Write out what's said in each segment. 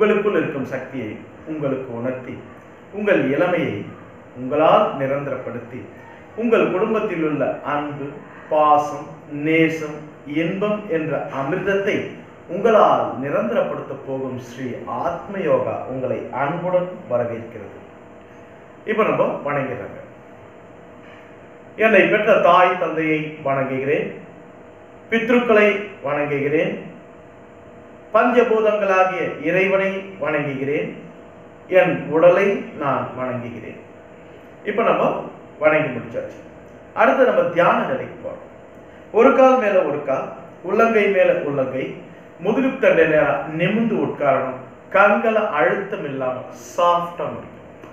உங்களுக்குள் இருக்கும் சக்தியை உங்களுக்கு உணர்த்தி உங்கள் இளமையை உங்களால் நிரந்தரப்படுத்தி உங்கள் குடும்பத்தில் உள்ள அன்பு பாசம் நேசம் இன்பம் என்ற அமிர்தத்தை உங்களால் நிரந்தரப்படுத்த போகும் ஸ்ரீ ஆத்ம யோகா உங்களை அன்புடன் வரவேற்கிறது இப்போ நம்ம வணங்கிறாங்க என்னை பெற்ற தாய் தந்தையை வணங்குகிறேன் பித்ருக்களை வணங்குகிறேன் பஞ்சபூதங்களாகிய இறைவனை வணங்குகிறேன் என் உடலை நான் வணங்குகிறேன் இப்போ நம்ம வணங்கி முடிச்சாச்சு அடுத்து நம்ம தியான நிலைக்கு போறோம் ஒரு கால் மேல ஒரு கால் உள்ளங்கை மேல உள்ளங்கை முதுகுத்தண்டை நேரம் நிமிந்து உட்காரணும் கண்களை அழுத்தம் இல்லாம சாஃப்டா முடியும்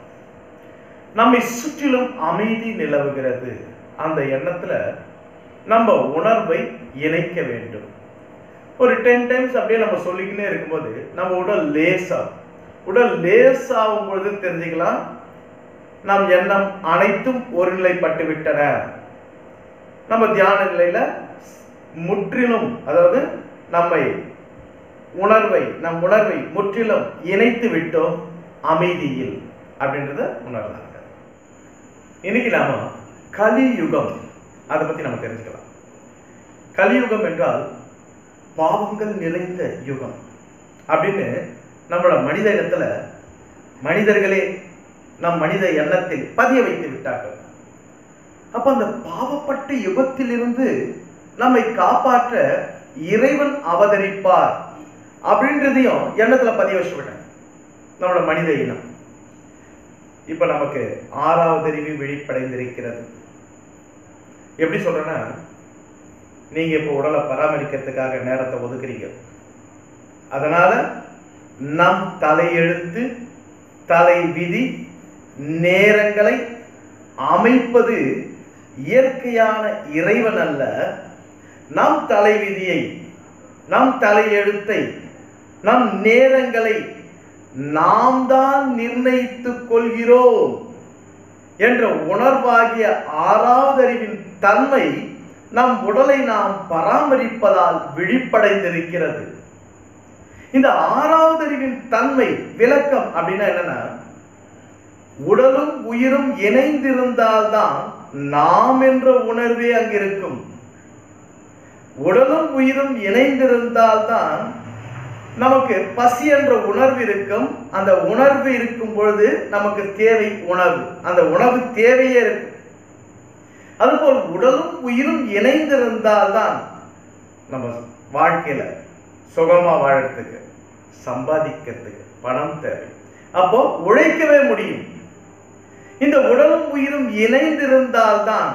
நம்மை சுற்றிலும் அமைதி நிலவுகிறது அந்த எண்ணத்துல நம்ம உணர்வை இணைக்க வேண்டும் ஒரு டென் டைம்ஸ் அப்படியே நம்ம சொல்லிக்கினே இருக்கும்போது நம்ம உடல் லேசாகும் உடல் லேசாகும் பொழுது தெரிஞ்சுக்கலாம் நம் எண்ணம் அனைத்தும் ஒருநிலைப்பட்டு விட்டன நம்ம தியான நிலையில முற்றிலும் அதாவது நம்மை உணர்வை நம் உணர்வை முற்றிலும் இணைத்து விட்டோம் அமைதியில் அப்படின்றத உணரலாங்க இன்னைக்கு நாம கலியுகம் அதை பத்தி நம்ம தெரிஞ்சுக்கலாம் கலியுகம் என்றால் பாவங்கள் நிறைந்த யுகம் அப்படின்னு நம்மளோட மனித இனத்துல மனிதர்களே நம் மனித எண்ணத்தில் பதிய வைத்து விட்டார்கள் அப்ப அந்த பாவப்பட்ட யுகத்திலிருந்து நம்மை காப்பாற்ற இறைவன் அவதரிப்பார் அப்படின்றதையும் எண்ணத்துல பதிய வச்சு விட்டாங்க நம்மளோட மனித இனம் இப்ப நமக்கு ஆறாவது அறிவு விழிப்படைந்திருக்கிறது எப்படி சொல்றேன்னா நீங்க இப்போ உடலை பராமரிக்கிறதுக்காக நேரத்தை ஒதுக்குறீங்க அதனால நம் தலையெழுத்து தலை விதி நேரங்களை அமைப்பது இயற்கையான இறைவன் அல்ல நம் தலைவிதியை நம் தலையெழுத்தை நம் நேரங்களை நாம் தான் நிர்ணயித்துக் கொள்கிறோம் என்ற உணர்வாகிய ஆறாவது அறிவின் தன்மை நம் உடலை நாம் பராமரிப்பதால் விழிப்படைந்திருக்கிறது இந்த ஆறாவது அறிவின் தன்மை விளக்கம் அப்படின்னா என்னன்னா உடலும் உயிரும் இணைந்திருந்தால்தான் நாம் என்ற உணர்வே அங்கு இருக்கும் உடலும் உயிரும் இணைந்திருந்தால்தான் நமக்கு பசி என்ற உணர்வு இருக்கும் அந்த உணர்வு இருக்கும் பொழுது நமக்கு தேவை உணவு அந்த உணவு தேவையே இருக்கும் அதுபோல் உடலும் உயிரும் இணைந்திருந்தால்தான் நம்ம வாழ்க்கையில சுகமா வாழறதுக்கு சம்பாதிக்கிறதுக்கு பணம் தேவை அப்போ உழைக்கவே முடியும் இந்த உடலும் உயிரும் இணைந்திருந்தால்தான்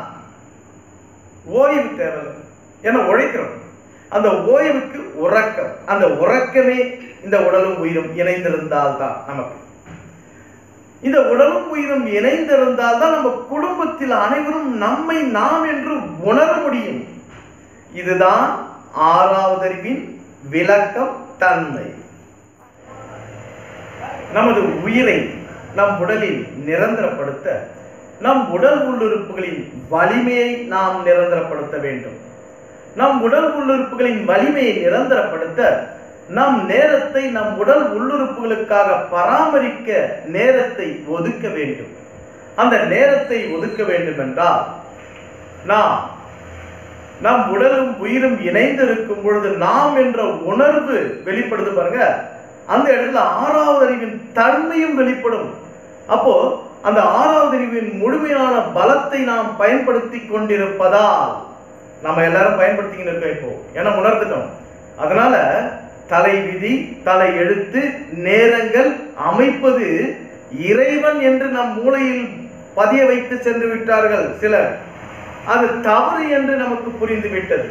ஓய்வு தேவை ஏன்னா உழைக்கிறோம் அந்த ஓய்வுக்கு உறக்கம் அந்த உறக்கமே இந்த உடலும் உயிரும் இணைந்திருந்தால்தான் நமக்கு இந்த உடலும் உயிரும் இணைந்திருந்தால் தான் நம்ம குடும்பத்தில் அனைவரும் நம்மை நாம் என்று உணர முடியும் இதுதான் ஆறாவது அறிவின் விளக்கம் தன்மை நமது உயிரை நம் உடலில் நிரந்தரப்படுத்த நம் உடல் உள்ளுறுப்புகளின் வலிமையை நாம் நிரந்தரப்படுத்த வேண்டும் நம் உடல் உள்ளுறுப்புகளின் வலிமையை நிரந்தரப்படுத்த நம் நேரத்தை நம் உடல் உள்ளுறுப்புகளுக்காக பராமரிக்க நேரத்தை ஒதுக்க வேண்டும் அந்த நேரத்தை ஒதுக்க வேண்டும் என்றால் நாம் நம் உடலும் உயிரும் இணைந்திருக்கும் பொழுது நாம் என்ற உணர்வு வெளிப்படுது பாருங்க அந்த இடத்துல ஆறாவது அறிவின் தன்மையும் வெளிப்படும் அப்போ அந்த ஆறாவது அறிவின் முழுமையான பலத்தை நாம் பயன்படுத்தி கொண்டிருப்பதால் நம்ம எல்லாரும் பயன்படுத்திக்கிட்டு இருக்கோம் இப்போ ஏன்னா உணர்ந்துட்டோம் அதனால தலை விதி தலை எழுத்து நேரங்கள் அமைப்பது இறைவன் என்று நம் மூளையில் பதிய வைத்து சென்று விட்டார்கள் சிலர் அது தவறு என்று நமக்கு புரிந்து விட்டது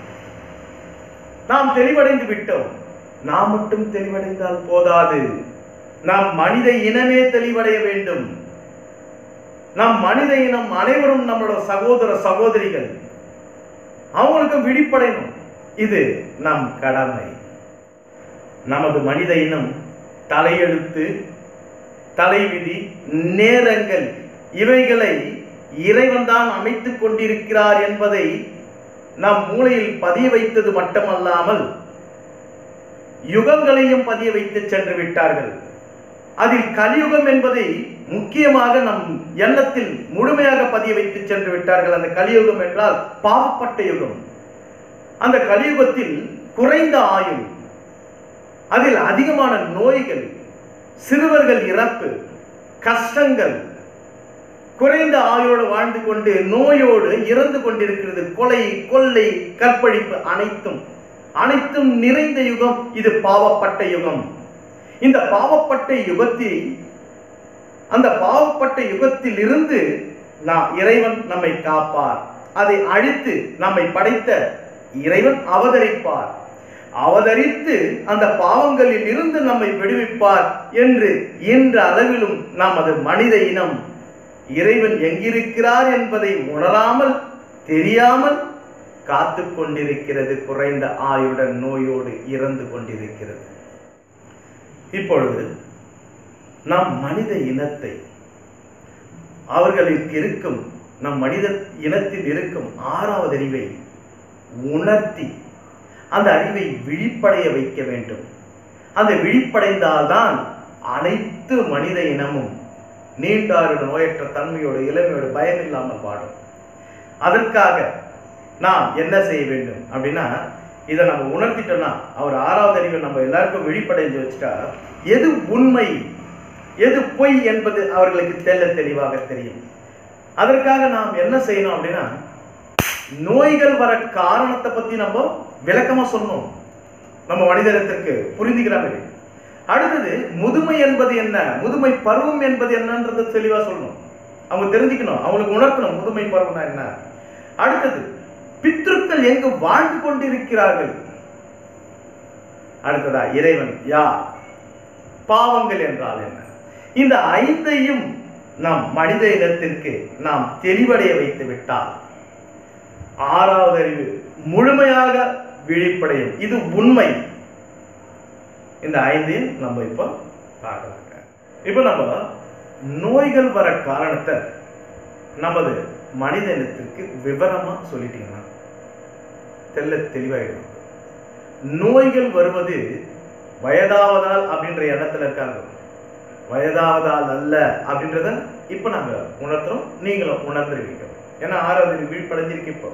நாம் தெளிவடைந்து விட்டோம் நாம் மட்டும் தெளிவடைந்தால் போதாது நாம் மனித இனமே தெளிவடைய வேண்டும் நம் மனித இனம் அனைவரும் நம்மளோட சகோதர சகோதரிகள் அவங்களுக்கு விழிப்படையணும் இது நம் கடமை நமது மனித இனம் தலையெழுத்து தலைவிதி நேரங்கள் இவைகளை இறைவன் தான் அமைத்துக் கொண்டிருக்கிறார் என்பதை நம் மூளையில் பதிய வைத்தது மட்டுமல்லாமல் யுகங்களையும் பதிய வைத்து சென்று விட்டார்கள் அதில் கலியுகம் என்பதை முக்கியமாக நம் எண்ணத்தில் முழுமையாக பதிய வைத்து சென்று விட்டார்கள் அந்த கலியுகம் என்றால் பாவப்பட்ட யுகம் அந்த கலியுகத்தில் குறைந்த ஆயுள் அதில் அதிகமான நோய்கள் சிறுவர்கள் இறப்பு கஷ்டங்கள் குறைந்த ஆயுளோடு வாழ்ந்து கொண்டு நோயோடு இறந்து கொண்டிருக்கிறது கொலை கொள்ளை கற்பழிப்பு அனைத்தும் அனைத்தும் நிறைந்த யுகம் இது பாவப்பட்ட யுகம் இந்த பாவப்பட்ட யுகத்தில் அந்த பாவப்பட்ட யுகத்தில் இருந்து நான் இறைவன் நம்மை காப்பார் அதை அழித்து நம்மை படைத்த இறைவன் அவதரிப்பார் அவதரித்து அந்த பாவங்களில் இருந்து நம்மை விடுவிப்பார் என்று இன்ற அளவிலும் நமது மனித இனம் இறைவன் எங்கிருக்கிறார் என்பதை உணராமல் தெரியாமல் காத்து கொண்டிருக்கிறது குறைந்த ஆயுடன் நோயோடு இறந்து கொண்டிருக்கிறது இப்பொழுது நாம் மனித இனத்தை அவர்களுக்கு இருக்கும் நம் மனித இனத்தில் இருக்கும் ஆறாவது அறிவை உணர்த்தி அந்த அறிவை விழிப்படைய வைக்க வேண்டும் அந்த விழிப்படைந்தால்தான் அனைத்து மனித இனமும் நீண்டாருட நோயற்ற தன்மையோடு இளமையோடு பயம் இல்லாமல் வாடும் அதற்காக நாம் என்ன செய்ய வேண்டும் அப்படின்னா இதை நம்ம உணர்த்திட்டோம்னா அவர் ஆறாவது அறிவை நம்ம எல்லாருக்கும் விழிப்படைஞ்சு வச்சுட்டா எது உண்மை எது பொய் என்பது அவர்களுக்கு தெல்ல தெளிவாக தெரியும் அதற்காக நாம் என்ன செய்யணும் அப்படின்னா நோய்கள் வர காரணத்தை பத்தி நம்ம விளக்கமா சொன்னோம் நம்ம மனிதனத்திற்கு புரிந்துக்கிற மாதிரி அடுத்தது முதுமை என்பது என்ன முதுமை பருவம் என்பது என்னன்றது தெளிவா சொல்லணும் அவங்க தெரிஞ்சுக்கணும் அவங்களுக்கு உணர்த்தணும் முதுமை பருவம்னா என்ன அடுத்தது பித்ருக்கள் எங்கு வாழ்ந்து கொண்டிருக்கிறார்கள் அடுத்ததா இறைவன் யார் பாவங்கள் என்றால் என்ன இந்த ஐந்தையும் நாம் மனித இனத்திற்கு நாம் தெளிவடைய வைத்து விட்டால் ஆறாவது அறிவு முழுமையாக விழிப்படையும் இது உண்மை இந்த ஐந்தையும் நம்ம இப்போ பார்க்கலாங்க இப்போ நம்ம நோய்கள் வர காரணத்தை நமது மனித இனத்திற்கு விவரமா சொல்லிட்டீங்கன்னா தெல்ல தெளிவாயிடும் நோய்கள் வருவது வயதாவதால் அப்படின்ற எண்ணத்துல இருக்காங்க வயதாவதால் அல்ல அப்படின்றத இப்ப நாங்க உணர்த்துறோம் நீங்களும் உணர்ந்துருவீங்க ஏன்னா ஆறாவது வீழ்ப்படைஞ்சிருக்கு இப்போ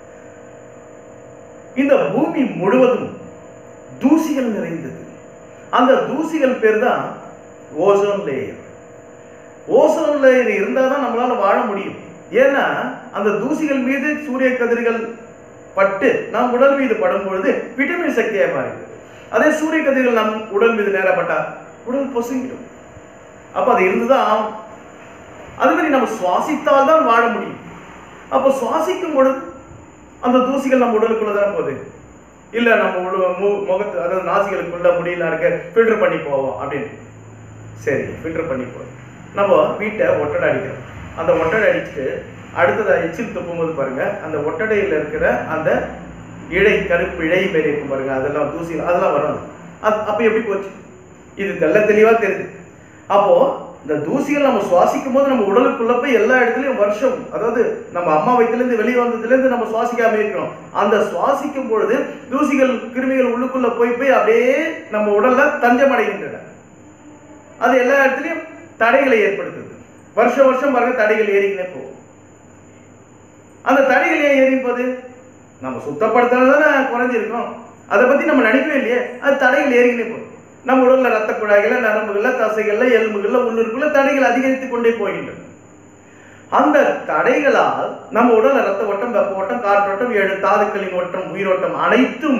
இந்த பூமி முழுவதும் தூசிகள் நிறைந்தது அந்த தூசிகள் பேர் தான் ஓசோன் லேயர் ஓசோன் லேயர் இருந்தால் தான் நம்மளால வாழ முடியும் ஏன்னா அந்த தூசிகள் மீது சூரிய கதிர்கள் பட்டு நம் உடல் மீது படும் பொழுது விட்டமின் சக்தியாக மாறுது அதே சூரிய கதிர்கள் நம் உடல் மீது நேரப்பட்டா உடல் பொசுங்கிடும் அப்போ அது இருந்துதான் ஆகும் அது மாதிரி நம்ம சுவாசித்தால் தான் வாழ முடியும் அப்போ சுவாசிக்கும் பொழுது அந்த தூசிகள் நம்ம உடலுக்குள்ள தானே போகுது இல்லை நம்ம உள்ள மு- முகத்து அதாவது நாசிகளுக்குள்ள முடியல இருக்க ஃபில்டர் பண்ணி போவோம் அப்படின்னு சரி ஃபில்டர் பண்ணி போவோம் நம்ம வீட்டை ஒட்டடை அடிக்கிறோம் அந்த ஒட்டடை அடிச்சுட்டு அடுத்தது எச்சில் துப்பும்போது பாருங்க அந்த ஒட்டடையில் இருக்கிற அந்த இழை கருப்பு இழை மாரி இருக்கும் பாருங்க அதெல்லாம் தூசி அதெல்லாம் வரும் அது அப்போ எப்படி போச்சு இது தெள்ள தெளிவா தெரியுது அப்போ இந்த தூசிகள் நம்ம சுவாசிக்கும் போது நம்ம உடலுக்குள்ள போய் எல்லா இடத்துலயும் வருஷம் அதாவது நம்ம அம்மா வயிற்றுலேருந்து வெளியே வந்ததுலேருந்து நம்ம சுவாசிக்காம இருக்கிறோம் அந்த சுவாசிக்கும் பொழுது தூசிகள் கிருமிகள் உள்ளுக்குள்ள போய் போய் அப்படியே நம்ம உடல்ல தஞ்சம் அடைகின்றன அது எல்லா இடத்துலயும் தடைகளை ஏற்படுத்துது வருஷம் வருஷம் பாருங்க தடைகள் ஏறிக்கினே போகும் அந்த தடைகள் ஏன் ஏறி போகுது நம்ம சுத்தப்படுத்தினது தானே குறைஞ்சிருக்கோம் அதை பத்தி நம்ம நினைக்கவே இல்லையே அது தடைகள் ஏறிக்கினே போகுது நம்ம உடல்ல ரத்த குழாய்கள்ல நரம்புகள்ல தசைகள்ல எலும்புகள்ல உள்ளுறுப்புல தடைகள் அதிகரித்து கொண்டே போகின்றன அந்த தடைகளால் நம்ம உடல்ல ரத்த ஓட்டம் வெப்ப ஓட்டம் காற்றோட்டம் ஏழு தாதுக்களின் ஓட்டம் உயிரோட்டம் அனைத்தும்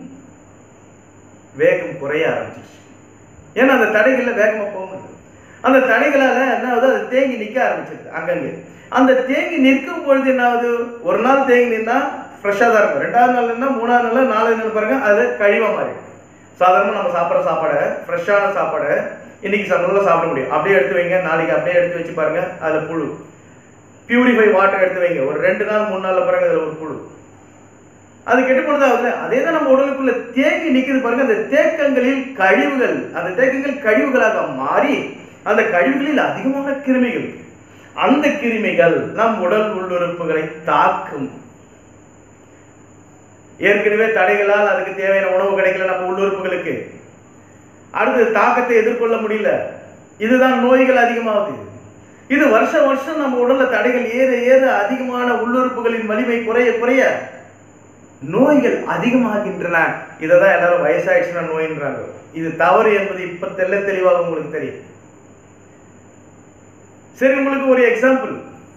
வேகம் குறைய ஆரம்பிச்சிருச்சு ஏன்னா அந்த தடைகள்ல வேகமா போக முடியும் அந்த தடைகளால என்ன ஆகுது அது தேங்கி நிக்க ஆரம்பிச்சிருது அங்கங்க அந்த தேங்கி நிற்கும் பொழுது என்ன ஆகுது ஒரு நாள் தேங்கி நின்னா ஃப்ரெஷ்ஷாக தான் இருக்கும் ரெண்டாவது நாள் என்ன மூணாவது நாள் நாலாவது நாள் பாருங்க அது கழிவா மாறி சாதாரணமாக நம்ம சாப்பிட்ற சாப்பாடை ஃப்ரெஷ்ஷான சாப்பாடை இன்னைக்கு சம்பளம் சாப்பிட முடியும் அப்படியே எடுத்து வைங்க நாளைக்கு அப்படியே எடுத்து வச்சு பாருங்க அதில் புழு பியூரிஃபை வாட்டர் எடுத்து வைங்க ஒரு ரெண்டு நாள் மூணு நாள்ல பாருங்க அதில் ஒரு புழு அது கெட்டு போனதாவது அதே தான் நம்ம உடலுக்குள்ள தேங்கி நிக்குது பாருங்க அந்த தேக்கங்களில் கழிவுகள் அந்த தேக்கங்கள் கழிவுகளாக மாறி அந்த கழிவுகளில் அதிகமான கிருமிகள் அந்த கிருமிகள் நம் உடல் உள்ளுறுப்புகளை தாக்கும் ஏற்கனவே தடைகளால் அதுக்கு தேவையான உணவு கிடைக்கல நம்ம உள்ளுறுப்புகளுக்கு அடுத்து தாக்கத்தை எதிர்கொள்ள முடியல இதுதான் நோய்கள் அதிகமாகுது இது வருஷம் வருஷம் நம்ம உடல்ல தடைகள் ஏற ஏற அதிகமான உள்ளுறுப்புகளின் வலிமை குறைய குறைய நோய்கள் அதிகமாகின்றன இதை தான் எல்லாரும் வயசாயிடுச்சுன்னா நோயின்றாங்க இது தவறு என்பது இப்ப தெல்ல தெளிவாக உங்களுக்கு தெரியும் சரி உங்களுக்கு ஒரு எக்ஸாம்பிள்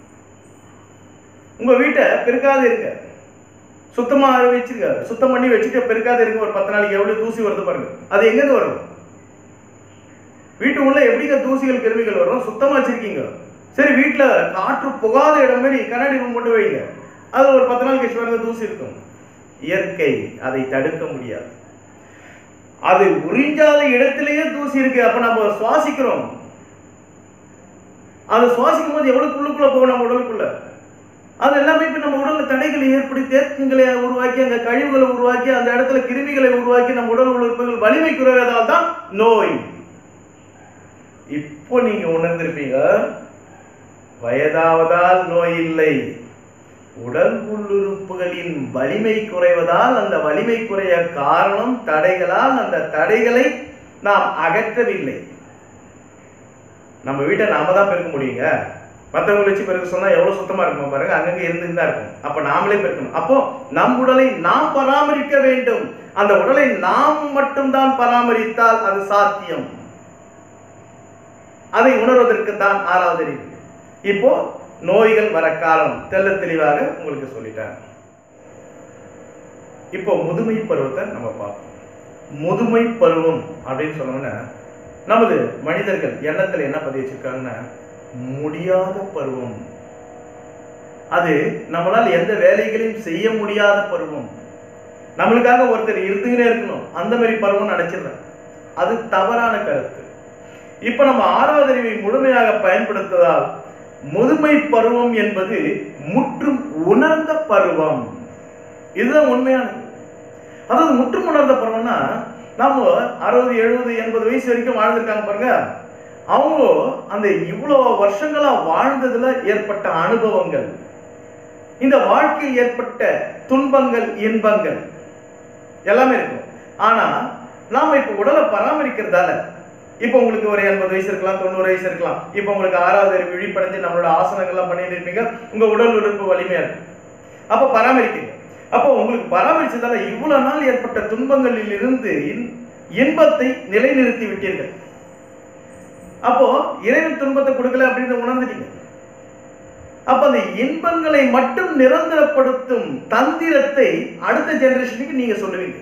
உங்க வீட்டை பெருக்காது இருங்க சுத்தமா வச்சுக்க சுத்தம் பண்ணி வச்சுக்க பெருக்காது இருங்க ஒரு பத்து நாளைக்கு எவ்வளவு தூசி வருது பாருங்க அது எங்கிருந்து வரும் வீட்டு உள்ள எப்படிங்க தூசிகள் கிருமிகள் வரும் சுத்தமா வச்சிருக்கீங்க சரி வீட்டுல காற்று புகாத இடம் மாதிரி கண்ணாடி ரூம் கொண்டு வைங்க அது ஒரு பத்து நாள் கழிச்சு பாருங்க தூசி இருக்கும் இயற்கை அதை தடுக்க முடியாது அது உறிஞ்சாத இடத்திலேயே தூசி இருக்கு அப்ப நம்ம சுவாசிக்கிறோம் அது சுவாசிக்கும் போது எவ்வளவு உள்ளுக்குள்ள போகும் நம்ம உடலுக்குள்ள அது எல்லாமே இப்ப நம்ம உடல்ல தடைகளை ஏற்படுத்தி தேக்கங்களை உருவாக்கி அங்க கழிவுகளை உருவாக்கி அந்த இடத்துல கிருமிகளை உருவாக்கி நம்ம உடல் உறுப்புகள் வலிமை குறைவதால் தான் நோய் இப்போ நீங்க உணர்ந்திருப்பீங்க வயதாவதால் நோய் இல்லை உடல் உள்ளுறுப்புகளின் வலிமை குறைவதால் அந்த வலிமை குறைய காரணம் தடைகளால் அந்த தடைகளை நாம் அகற்றவில்லை நம்ம வீட்டை நாம தான் பெருக்க முடியுங்க மற்றவங்களை வச்சு பெருக்க சொன்னா எவ்வளவு சுத்தமா இருக்கும் பாருங்க அங்கங்க இருந்து தான் இருக்கும் அப்ப நாமளே பெருக்கணும் அப்போ நம் உடலை நாம் பராமரிக்க வேண்டும் அந்த உடலை நாம் மட்டும்தான் பராமரித்தால் அது சாத்தியம் அதை உணர்வதற்கு தான் ஆறாவது அறிவு இப்போ நோய்கள் வர காலம் தெல்ல தெளிவாக உங்களுக்கு சொல்லிட்டேன் இப்போ முதுமை பருவத்தை நம்ம பார்ப்போம் முதுமை பருவம் அப்படின்னு சொன்னோம்னா நமது மனிதர்கள் எண்ணத்துல என்ன பதிவு வச்சிருக்காங்கன்னா முடியாத பருவம் அது நம்மளால் எந்த வேலைகளையும் செய்ய முடியாத பருவம் நம்மளுக்காக ஒருத்தர் இருந்துகிட்டே இருக்கணும் அந்த மாதிரி பருவம் நினைச்சிடுறேன் அது தவறான கருத்து இப்ப நம்ம ஆறாவது அறிவை முழுமையாக பயன்படுத்துவதால் முதுமை பருவம் என்பது முற்றும் உணர்ந்த பருவம் இதுதான் உண்மையானது அதாவது முற்றும் உணர்ந்த பருவம்னா நம்ம அறுபது எழுபது எண்பது வயசு வரைக்கும் வாழ்ந்திருக்காங்க பாருங்க அவங்க அந்த இவ்வளவு வருஷங்களா வாழ்ந்ததுல ஏற்பட்ட அனுபவங்கள் இந்த வாழ்க்கையில் ஏற்பட்ட துன்பங்கள் இன்பங்கள் எல்லாமே இருக்கும் ஆனா நாம இப்ப உடலை பராமரிக்கிறதால இப்போ உங்களுக்கு ஒரு எண்பது வயசு இருக்கலாம் தொண்ணூறு வயசு இருக்கலாம் இப்போ உங்களுக்கு ஆறாவது அறிவு விழிப்படைஞ்சு நம்மளோட ஆசனங்கள்லாம் பண்ணிட்டு இருப்பீங்க உங்க உடல் உறுப்பு வலிமையா இருக்கும் அப்போ பராமரிக்கிறீங்க அப்போ உங்களுக்கு பராமரிச்சதால இவ்வளவு நாள் ஏற்பட்ட துன்பங்களில் இருந்து இன்- இன்பத்தை நிலைநிறுத்தி விட்டீர்கள் அப்போ இறைவன் துன்பத்தை கொடுக்கல அப்படின்னு உணர்ந்துட்டீங்க அப்ப அந்த இன்பங்களை மட்டும் நிரந்தரப்படுத்தும் தந்திரத்தை அடுத்த ஜெனரேஷனுக்கு நீங்க சொல்லுவீங்க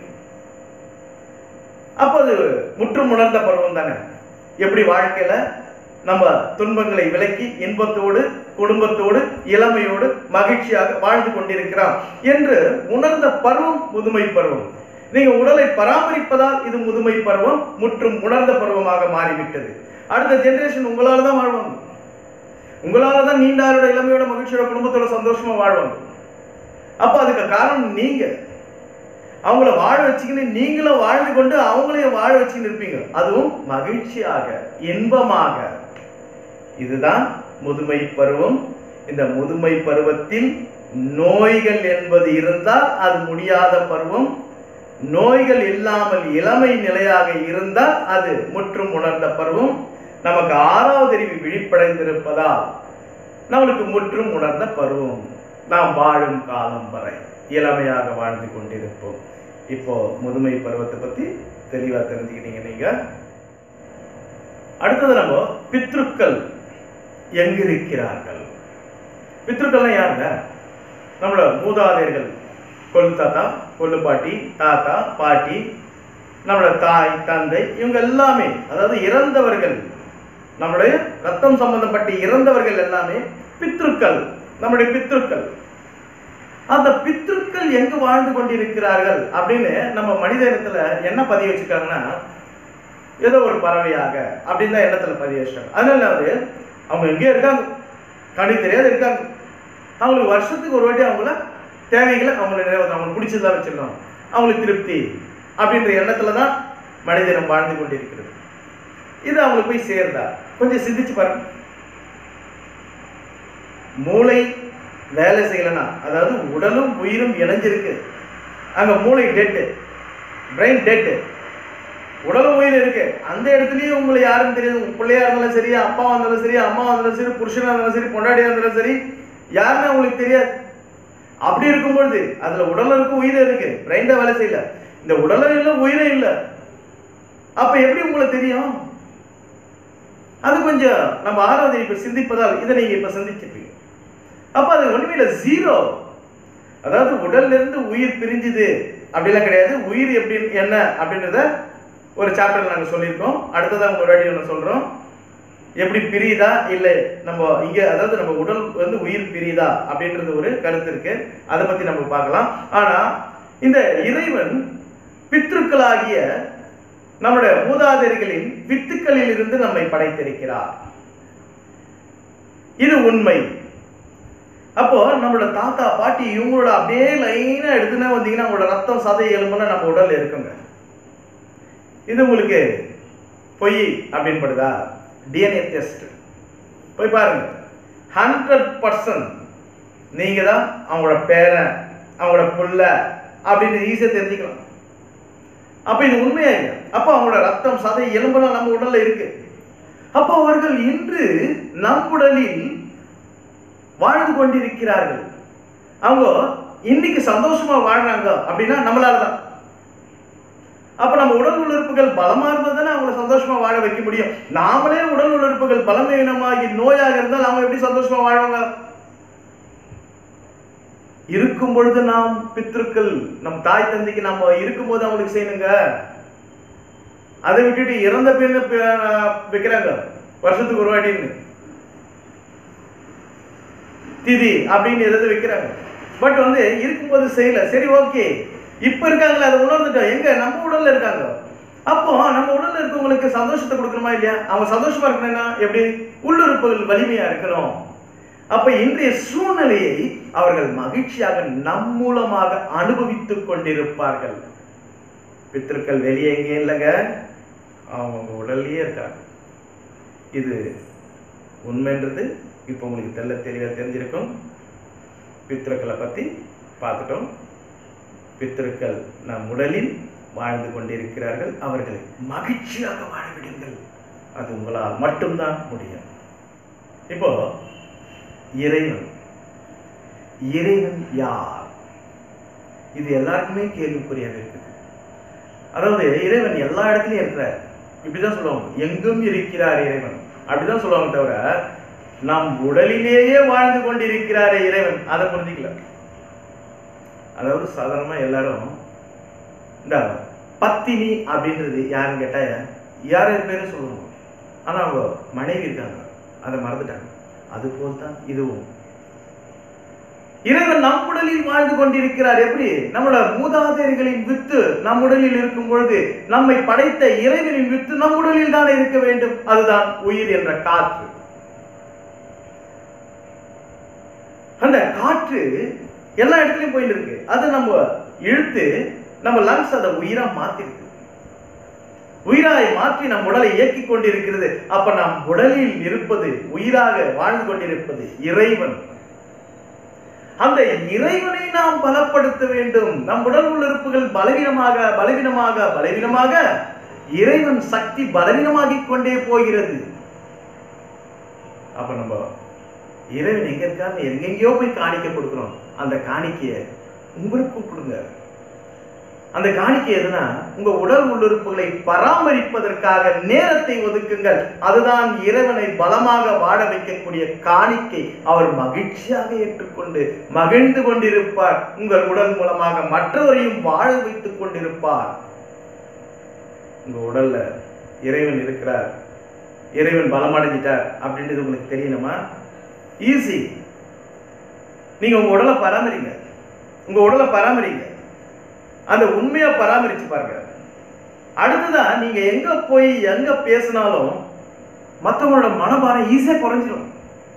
அப்போ அது முற்றும் உணர்ந்த பருவம் தானே எப்படி வாழ்க்கையில நம்ம துன்பங்களை விலக்கி இன்பத்தோடு குடும்பத்தோடு இளமையோடு மகிழ்ச்சியாக வாழ்ந்து கொண்டிருக்கிறோம் என்று உணர்ந்த பருவம் முதுமை பருவம் நீங்க உடலை பராமரிப்பதால் இது முதுமை பருவம் முற்றும் உணர்ந்த பருவமாக மாறிவிட்டது அடுத்த ஜெனரேஷன் உங்களால தான் வாழ்வாங்க உங்களால தான் நீண்டாரோட இளமையோட மகிழ்ச்சியோட குடும்பத்தோட சந்தோஷமா வாழ்வாங்க அப்ப அதுக்கு காரணம் நீங்க அவங்கள வாழ வச்சுக்கின்னு நீங்களும் வாழ்ந்து கொண்டு அவங்களையும் வாழ வச்சுக்கின்னு இருப்பீங்க அதுவும் மகிழ்ச்சியாக இன்பமாக இதுதான் முதுமை பருவம் இந்த முதுமை பருவத்தில் நோய்கள் என்பது இருந்தால் அது முடியாத பருவம் நோய்கள் இல்லாமல் இளமை நிலையாக இருந்தால் அது முற்றும் உணர்ந்த பருவம் நமக்கு ஆறாவது அறிவு விழிப்படைந்திருப்பதால் நம்மளுக்கு முற்றும் உணர்ந்த பருவம் நாம் வாழும் காலம் வரை இளமையாக வாழ்ந்து கொண்டிருப்போம் இப்போ முதுமை பருவத்தை பத்தி தெளிவா தெரிஞ்சுக்கிட்டீங்க நீங்க அடுத்தது நம்ம பித்ருக்கள் எங்கிருக்கிறார்கள் பித்ருக்கள்னா யாருங்க நம்மளோட மூதாதையர்கள் கொள்ளு தாத்தா கொள்ளு பாட்டி தாத்தா பாட்டி நம்மளோட தாய் தந்தை இவங்க எல்லாமே அதாவது இறந்தவர்கள் நம்முடைய ரத்தம் சம்பந்தப்பட்ட இறந்தவர்கள் எல்லாமே பித்ருக்கள் நம்முடைய பித்ருக்கள் அந்த பித்ருக்கள் எங்கு வாழ்ந்து கொண்டிருக்கிறார்கள் அப்படின்னு நம்ம மனித இனத்துல என்ன பதிவு வச்சிருக்காங்கன்னா ஏதோ ஒரு பறவையாக அப்படின்னு தான் எண்ணத்துல பதிவு வச்சிருக்காங்க அதனால அது அவங்க எங்கேயோ இருக்காங்க கண்ணு தெரியாது இருக்காங்க அவங்களுக்கு வருஷத்துக்கு ஒரு வாட்டி அவங்கள தேவைகளை அவங்களை நிறைவேற்ற அவங்களுக்கு பிடிச்சதா வச்சிருக்காங்க அவங்களுக்கு திருப்தி அப்படின்ற எண்ணத்துல தான் மனிதனம் வாழ்ந்து கொண்டிருக்கிறது இது அவங்களுக்கு போய் சேருதா கொஞ்சம் சிந்திச்சு பாருங்க மூளை வேலை செய்யலைன்னா அதாவது உடலும் உயிரும் இணைஞ்சிருக்கு அங்க மூளை டெட்டு பிரெயின் டெட்டு உடலும் உயிர் இருக்கு அந்த இடத்துலயும் உங்களை யாருன்னு தெரியாது உங்க பிள்ளையா இருந்தாலும் சரி அப்பா இருந்தாலும் சரி அம்மா இருந்தாலும் சரி புருஷனா இருந்தாலும் சரி பொண்டாட்டியா இருந்தாலும் சரி யாருன்னு உங்களுக்கு தெரியாது அப்படி இருக்கும் பொழுது அதுல உடலும் இருக்கு உயிரும் இருக்கு பிரெயின் தான் வேலை செய்யல இந்த உடலும் இல்லை உயிரும் இல்லை அப்ப எப்படி உங்களுக்கு தெரியும் அது கொஞ்சம் நம்ம ஆறாவது இப்ப சிந்திப்பதால் இதை நீங்க இப்ப சிந்திச்சிருப்பீங்க அப்ப அது ஒண்ணுமே ஜீரோ அதாவது உடல்ல இருந்து உயிர் பிரிஞ்சுது அப்படிலாம் கிடையாது உயிர் எப்படி என்ன அப்படின்றத ஒரு சாப்டர்ல நாங்க சொல்லியிருக்கோம் அடுத்ததா உங்க ரெடி ஒன்று சொல்றோம் எப்படி பிரியுதா இல்லை நம்ம இங்க அதாவது நம்ம உடல் வந்து உயிர் பிரியுதா அப்படின்றது ஒரு கருத்து இருக்கு அதை பத்தி நம்ம பார்க்கலாம் ஆனா இந்த இறைவன் பித்ருக்களாகிய நம்முடைய மூதாதையர்களின் வித்துக்களில் இருந்து நம்மை படைத்திருக்கிறார் இது உண்மை அப்போ நம்மளோட தாத்தா பாட்டி இவங்களோட அப்படியே லைனா எடுத்துனே வந்தீங்கன்னா உங்களோட ரத்தம் சதை எலும்புனா நம்ம உடல்ல இருக்குங்க இது உங்களுக்கு பொய் அப்படின்னு படுதா டிஎன்ஏ டெஸ்ட் போய் பாருங்க ஹண்ட்ரட் பர்சன்ட் நீங்க தான் அவங்களோட பேரன் அவங்களோட புள்ள அப்படின்னு ஈஸியா தெரிஞ்சுக்கலாம் அப்ப இது உண்மையா இல்லை அப்ப அவங்களோட ரத்தம் சதை எலும்பெல்லாம் நம்ம உடல்ல இருக்கு அப்போ அவர்கள் இன்று நம் உடலில் வாழ்ந்து கொண்டிருக்கிறார்கள் அவங்க இன்னைக்கு சந்தோஷமா வாழ்றாங்க அப்படின்னா நம்மளால தான் அப்ப நம்ம உடல் உறுப்புகள் பலமா இருந்தா தானே அவங்கள சந்தோஷமா வாழ வைக்க முடியும் நாமளே உடல் உறுப்புகள் பலமீனமாகி நோயாக இருந்தால் அவங்க எப்படி சந்தோஷமா வாழ்வாங்க இருக்கும் பொழுது நாம் பித்ருக்கள் நம் தாய் தந்தைக்கு நாம இருக்கும்போது அவங்களுக்கு செய்யணுங்க அதை விட்டுட்டு இறந்த பின்ன வைக்கிறாங்க வருஷத்துக்கு ஒரு வாட்டின்னு திதி அப்படின்னு எதாவது வைக்கிறாங்க பட் வந்து இருக்கும்போது செய்யல சரி ஓகே இப்ப இருக்காங்களே அதை உணர்ந்துட்டோம் எங்க நம்ம உடல்ல இருக்காங்க அப்போ நம்ம உடல்ல இருக்கவங்களுக்கு சந்தோஷத்தை கொடுக்கணுமா இல்லையா அவங்க சந்தோஷமா இருக்கணும்னா எப்படி உள்ளுறுப்புகள் வலிமையா இருக்கணும் அப்ப இன்றைய சூழ்நிலையை அவர்கள் மகிழ்ச்சியாக நம் மூலமாக அனுபவித்துக் கொண்டிருப்பார்கள் பித்திருக்கள் வெளியே எங்கே இல்லைங்க அவங்க உடல்லயே இருக்காங்க இது உண்மைன்றது இப்போ உங்களுக்கு தெல்ல தெளிவாக தெரிஞ்சிருக்கும் பித்திருக்களை பற்றி பார்த்துட்டோம் பித்திருக்கள் நம் உடலில் வாழ்ந்து கொண்டிருக்கிறார்கள் அவர்களை மகிழ்ச்சியாக வாழ விடுங்கள் அது உங்களால் மட்டும்தான் முடியும் இப்போ இறைவன் இறைவன் யார் இது எல்லாருக்குமே கேள்விக்குறியாக இருக்குது அதாவது இறைவன் எல்லா இடத்துலயும் இருக்கிறார் இப்படிதான் சொல்லுவாங்க எங்கும் இருக்கிறார் இறைவன் அப்படிதான் சொல்லுவாங்க தவிர நம் உடலிலேயே வாழ்ந்து கொண்டிருக்கிறாரே இறைவன் அதை புரிஞ்சுக்கல அதாவது சாதாரணமா எல்லாரும் இந்த பத்தினி அப்படின்றது யாருன்னு கேட்டா யார் யார் பேரும் சொல்லுவாங்க ஆனா அவங்க மனைவி இருக்காங்க அதை மறந்துட்டாங்க அது போல்தான் இதுவும் இறைவன் நம் உடலில் வாழ்ந்து கொண்டிருக்கிறார் எப்படி நம்மளோட மூதாதையர்களின் வித்து நம் உடலில் இருக்கும் பொழுது நம்மை படைத்த இறைவனின் வித்து நம் உடலில் தான் இருக்க வேண்டும் அதுதான் உயிர் என்ற காற்று அந்த காற்று எல்லா இடத்துலயும் போயிட்டு இருக்கு அது நம்ம இழுத்து நம்ம லங்ஸ் அதை உயிரா மாத்திருக்கு உயிராய் மாற்றி நம் உடலை இயக்கி கொண்டிருக்கிறது அப்ப நம் உடலில் இருப்பது உயிராக வாழ்ந்து கொண்டிருப்பது இறைவன் அந்த இறைவனை நாம் பலப்படுத்த வேண்டும் நம் உடல் உறுப்புகள் பலவீனமாக பலவீனமாக பலவீனமாக இறைவன் சக்தி பலவீனமாகிக் கொண்டே போகிறது அப்ப நம்ம இறைவன் எங்க இருக்கான்னு எங்கெங்கேயோ போய் காணிக்க கொடுக்கிறோம் அந்த காணிக்கைய உங்களுக்கு கொடுங்க அந்த காணிக்கை எதுனா உங்க உடல் உள்ளுறுப்புகளை பராமரிப்பதற்காக நேரத்தை ஒதுக்குங்கள் அதுதான் இறைவனை பலமாக வாழ வைக்கக்கூடிய காணிக்கை அவர் மகிழ்ச்சியாக ஏற்றுக்கொண்டு மகிழ்ந்து கொண்டிருப்பார் உங்கள் உடல் மூலமாக மற்றவரையும் வாழ வைத்துக் கொண்டிருப்பார் உங்க உடல்ல இறைவன் இருக்கிறார் இறைவன் பலமடைஞ்சிட்டார் அப்படின்றது உங்களுக்கு தெரியணுமா ஈஸி நீங்க உங்க உடலை பராமரிங்க உங்க உடலை பராமரிங்க அந்த உண்மையா பராமரிச்சு பாருங்க அடுத்ததா நீங்க எங்க போய் எங்க பேசினாலும் மற்றவங்களோட மனபாரம் ஈஸியா குறைஞ்சிடும்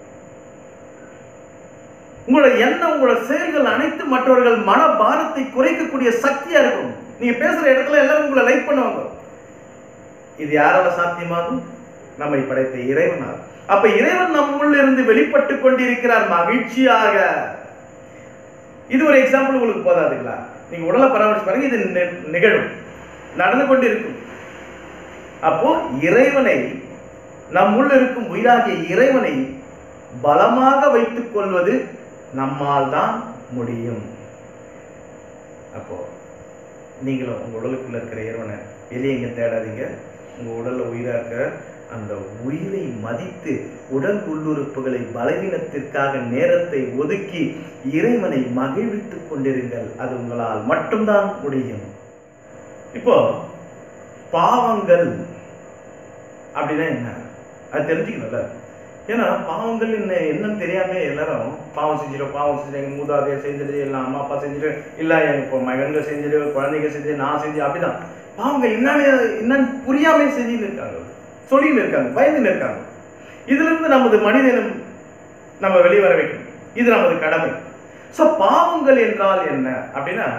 உங்களோட எண்ணம் உங்களோட செயல்கள் அனைத்து மற்றவர்கள் மனபாரத்தை குறைக்கக்கூடிய சக்தியா இருக்கும் நீங்க பேசுற இடத்துல எல்லாரும் உங்களை லைக் பண்ணுவாங்க இது யாரால சாத்தியமாகும் நம்மை படைத்த இறைவனால் அப்ப இறைவன் நம்முள்ள இருந்து வெளிப்பட்டு கொண்டிருக்கிறார் மகிழ்ச்சியாக இது ஒரு எக்ஸாம்பிள் உங்களுக்கு போதாதுங்களா நீங்க உடலை பராமரிச்சு பாருங்க இது நி- நிகழும் நடந்து கொண்டு இருக்கும் அப்போ இறைவனை நம்முள்ள இருக்கும் உயிராகிய இறைவனை பலமாக வைத்துக் கொள்வது நம்மால் தான் முடியும் அப்போ நீங்களும் உங்க உடலுக்குள்ள இருக்கிற இறைவனை வெளியே எங்க தேடாதீங்க உங்க உடல்ல உயிரா இருக்கிற அந்த உயிரை மதித்து உடல் உள்ளுறுப்புகளை பலவீனத்திற்காக நேரத்தை ஒதுக்கி இறைவனை மகிழ்வித்துக் கொண்டிருங்கள் அது உங்களால் மட்டும்தான் முடியும் இப்போ பாவங்கள் அப்படின்னா என்ன அது தெரிஞ்சுக்கணும்ல ஏன்னா பாவங்கள் என்ன என்னன்னு தெரியாம எல்லாரும் பாவம் செஞ்சிடும் பாவம் செஞ்சு எங்க மூதாதையர் செஞ்சது இல்லை அம்மா அப்பா செஞ்சுட்டு இல்ல எங்க இப்போ மகன்கள் செஞ்சுட்டு குழந்தைங்க செஞ்சு நான் செஞ்சு அப்படிதான் பாவங்கள் என்னன்னு என்னன்னு புரியாம செஞ்சுன்னு இருக்காங்க சொல்லின்னு இருக்காங்க பயந்துன்னு இருக்காங்க இதுல இருந்து நமது மனிதனும் நம்ம வெளியே வர வைக்கணும் இது நமது கடமை சோ பாவங்கள் என்றால் என்ன அப்படின்னா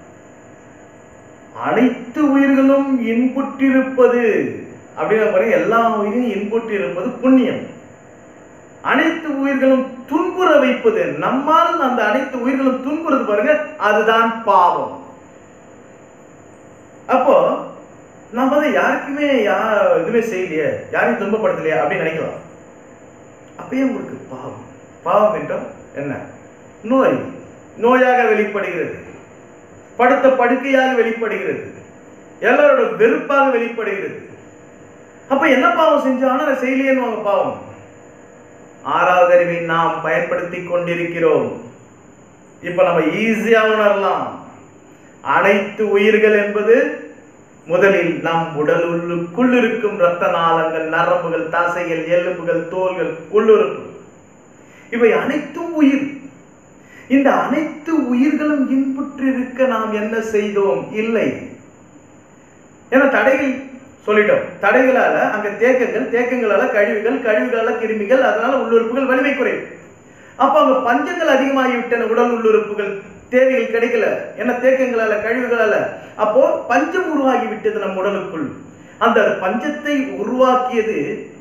அனைத்து உயிர்களும் இன்புற்றிருப்பது அப்படின்னு பாருங்க எல்லா உயிரும் இன்புற்றிருப்பது புண்ணியம் அனைத்து உயிர்களும் துன்புற வைப்பது நம்மால் அந்த அனைத்து உயிர்களும் துன்புறது பாருங்க அதுதான் பாவம் அப்போ நம்ம வந்து யாருக்குமே யா இதுவே செய்யலையே யாரையும் துன்பப்படுத்தலையே அப்படின்னு நினைக்கலாம் அப்பயே உங்களுக்கு பாவம் பாவம் என்றால் என்ன நோய் நோயாக வெளிப்படுகிறது படுத்த படுக்கையாக வெளிப்படுகிறது எல்லாரோட வெறுப்பாக வெளிப்படுகிறது அப்ப என்ன பாவம் செஞ்சாலும் அதை செய்யலையேன்னு வாங்க பாவம் ஆறாவது அறிவை நாம் பயன்படுத்தி கொண்டிருக்கிறோம் இப்ப நம்ம ஈஸியா உணரலாம் அனைத்து உயிர்கள் என்பது முதலில் நம் உடல் உள்ளுக்குள் இருக்கும் இரத்த நாளங்கள் நரம்புகள் தசைகள் எலும்புகள் தோல்கள் உள்ளுறுப்பு இவை அனைத்தும் உயிர் இந்த அனைத்து உயிர்களும் இன்புற்றிருக்க நாம் என்ன செய்தோம் இல்லை ஏன்னா தடைகள் சொல்லிட்டோம் தடைகளால அங்க தேக்கங்கள் தேக்கங்களால கழிவுகள் கழிவுகளால கிருமிகள் அதனால உள்ளுறுப்புகள் வலிமை குறையும் அப்ப அங்க பஞ்சங்கள் அதிகமாகிவிட்டன உடல் உள்ளுறுப்புகள் தேவைகள் கிடைக்கல ஏன்னா தேக்கங்களால கழிவுகளால அப்போ பஞ்சம் உருவாகி விட்டது நம் உடலுக்குள் அந்த பஞ்சத்தை உருவாக்கியது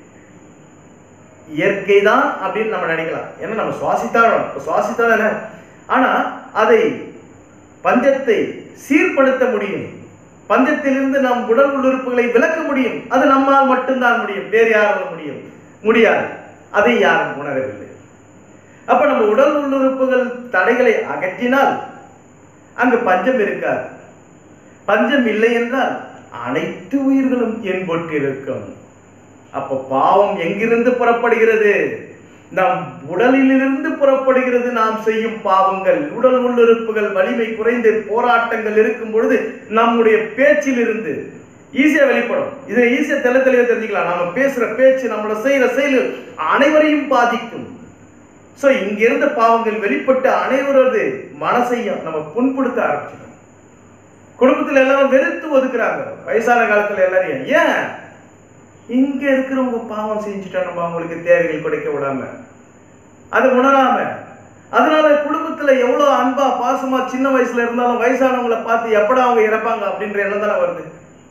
இயற்கை தான் அப்படின்னு நம்ம நினைக்கலாம் ஏன்னா நம்ம சுவாசித்தான் சுவாசித்தா தானே ஆனா அதை பஞ்சத்தை சீர்படுத்த முடியும் பஞ்சத்திலிருந்து நம் உடல் உள்ளுறுப்புகளை விலக்க முடியும் அது நம்மால் மட்டும்தான் முடியும் வேறு யாரால முடியும் முடியாது அதை யாரும் உணரவில்லை அப்ப நம்ம உடல் உள்ளுறுப்புகள் தடைகளை அகற்றினால் அங்கு பஞ்சம் இருக்காது பஞ்சம் இல்லை என்றால் அனைத்து உயிர்களும் என்பொற்றிருக்கும் அப்ப பாவம் எங்கிருந்து புறப்படுகிறது நம் உடலிலிருந்து புறப்படுகிறது நாம் செய்யும் பாவங்கள் உடல் உள்ளுறுப்புகள் வலிமை குறைந்து போராட்டங்கள் இருக்கும் பொழுது நம்முடைய பேச்சிலிருந்து ஈஸியா வெளிப்படும் இதை ஈஸியா தெள்ள தெளிவா தெரிஞ்சுக்கலாம் நம்ம பேசுற பேச்சு நம்மளோட செய்யற செயல் அனைவரையும் பாதிக்கும் சோ இங்கிருந்த பாவங்கள் வெளிப்பட்டு அனைவரது மனசையும் நம்ம புண்படுத்த ஆரம்பிச்சிடும் குடும்பத்துல எல்லாரும் வெறுத்து ஒதுக்குறாங்க வயசான காலத்துல எல்லாரையும் ஏன் இங்க இருக்கிறவங்க பாவம் செஞ்சுட்டா நம்ம அவங்களுக்கு தேவைகள் கொடுக்க விடாம அதை உணராம அதனால குடும்பத்துல எவ்வளவு அன்பா பாசமா சின்ன வயசுல இருந்தாலும் வயசானவங்களை பார்த்து எப்படா அவங்க இறப்பாங்க அப்படின்ற எண்ணம் தானே வருது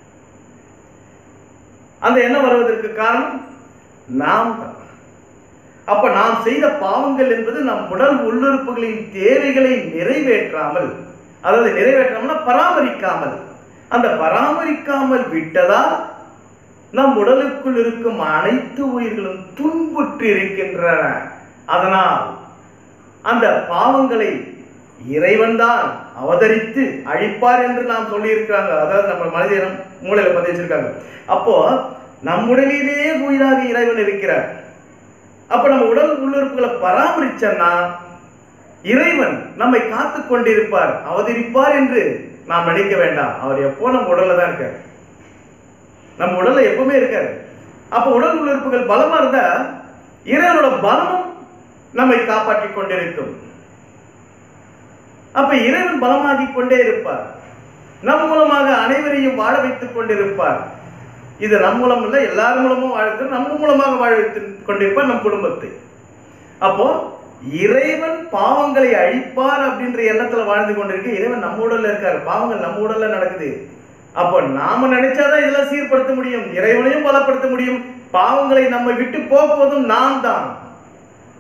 அந்த எண்ணம் வருவதற்கு காரணம் நாம் தான் அப்ப நாம் செய்த பாவங்கள் என்பது நம் உடல் உள்ளுறுப்புகளின் தேவைகளை நிறைவேற்றாமல் அதாவது நிறைவேற்றாமல்னா பராமரிக்காமல் அந்த பராமரிக்காமல் விட்டதால் நம் உடலுக்குள் இருக்கும் அனைத்து உயிர்களும் துன்புற்று இருக்கின்றன அதனால் அந்த பாவங்களை இறைவன்தான் அவதரித்து அழிப்பார் என்று நாம் சொல்லியிருக்கிறாங்க அதாவது நம்ம மனிதனம் மூளையில பதிவு வச்சிருக்காங்க அப்போ நம் உடலிலேயே உயிராக இறைவன் இருக்கிறார் அப்ப நம்ம உடல் உள்ளுறுப்புகளை பராமரிச்சோம்னா இறைவன் நம்மை காத்து கொண்டிருப்பார் அவதரிப்பார் என்று நாம் நினைக்க வேண்டாம் அவர் எப்போ நம்ம உடல்ல தான் இருக்கார் நம்ம உடல்ல எப்பவுமே இருக்காரு அப்ப உடல் உள்ளுறுப்புகள் பலமா இருந்தா இறைவனோட பலமும் நம்மை காப்பாற்றி கொண்டிருக்கும் அப்ப இறைவன் பலமாகி கொண்டே இருப்பார் நம் மூலமாக அனைவரையும் வாழ வைத்துக் கொண்டிருப்பார் இது நம் மூலம் இல்ல எல்லார் மூலமும் வாழ்த்து நம்ம மூலமாக வாழ வைத்துக் கொண்டிருப்பார் நம் குடும்பத்தை அப்போ இறைவன் பாவங்களை அழிப்பார் அப்படின்ற எண்ணத்துல வாழ்ந்து கொண்டிருக்க இறைவன் நம்ம உடல்ல இருக்காரு பாவங்கள் நம்ம உடல்ல நடக்குது அப்போ நாம நினைச்சாதான் இதெல்லாம் சீர்படுத்த முடியும் இறைவனையும் பலப்படுத்த முடியும் பாவங்களை நம்மை விட்டு போக்குவதும் நாம் தான்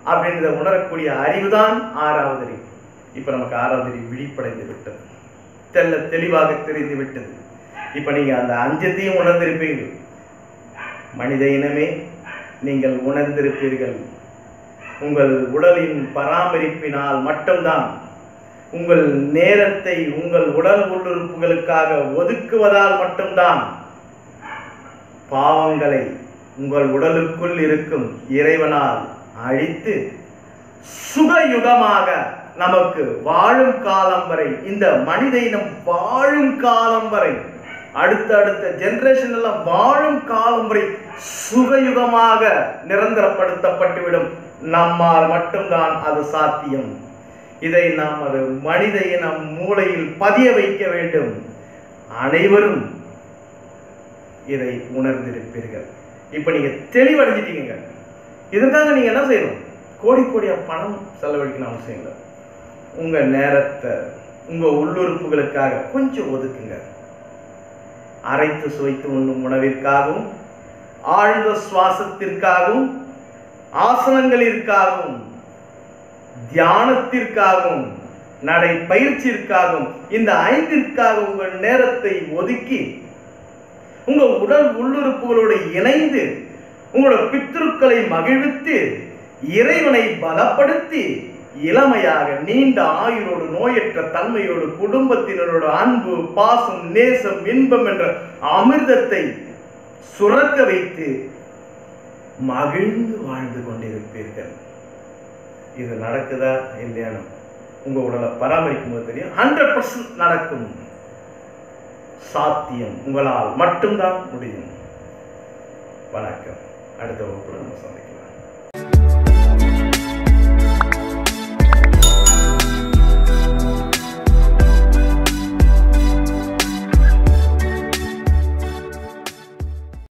அப்படின்றத உணரக்கூடிய அறிவுதான் ஆறாவது அறிவு இப்ப நமக்கு ஆறாவது அறிவு விழிப்படைந்து விட்டது தெல்ல தெளிவாக தெரிந்து விட்டது இப்ப நீங்க அந்த அஞ்சத்தையும் உணர்ந்திருப்பீர்கள் மனித இனமே நீங்கள் உணர்ந்திருப்பீர்கள் உங்கள் உடலின் பராமரிப்பினால் மட்டும்தான் உங்கள் நேரத்தை உங்கள் உடல் உள்ளுறுப்புகளுக்காக ஒதுக்குவதால் மட்டும்தான் பாவங்களை உங்கள் உடலுக்குள் இருக்கும் இறைவனால் அழித்து சுகயுகமாக நமக்கு வாழும் காலம் வரை இந்த மனித இனம் வாழும் காலம் வரை அடுத்த அடுத்த ஜெனரேஷன் எல்லாம் வாழும் காலம் வரை சுகயுகமாக நிரந்தரப்படுத்தப்பட்டுவிடும் நம்மால் மட்டும்தான் அது சாத்தியம் இதை நாம் அது மனித இனம் மூளையில் பதிய வைக்க வேண்டும் அனைவரும் இதை உணர்ந்திருப்பீர்கள் இப்ப நீங்க தெளிவடைஞ்சிட்டீங்க இதற்காக நீங்க என்ன செய்யணும் கோடி கோடியா பணம் செலவழிக்கணும் அவசியம் இல்லை உங்க நேரத்தை உங்க உள்ளுறுப்புகளுக்காக கொஞ்சம் ஒதுக்குங்க அரைத்து சுவைத்து உண்ணும் உணவிற்காகவும் ஆழ்ந்த சுவாசத்திற்காகவும் ஆசனங்களிற்காகவும் தியானத்திற்காகவும் நடை பயிற்சியிற்காகவும் இந்த ஐந்திற்காக உங்கள் நேரத்தை ஒதுக்கி உங்க உடல் உள்ளுறுப்புகளோடு இணைந்து உங்களோட பித்ருக்களை மகிழ்வித்து இறைவனை பலப்படுத்தி இளமையாக நீண்ட ஆயுளோடு நோயற்ற தன்மையோடு குடும்பத்தினரோட அன்பு பாசம் நேசம் இன்பம் என்ற அமிர்தத்தை சுரக்க வைத்து மகிழ்ந்து வாழ்ந்து கொண்டிருப்பீர்கள் இது நடக்குதா இல்லையானு உங்க உடலை பராமரிக்கும் போது தெரியும் ஹண்ட்ரட் பர்சன்ட் நடக்கும் சாத்தியம் உங்களால் மட்டும்தான் முடியும் வணக்கம் அடுத்த வகுப்புல நம்ம சந்திக்கலாம்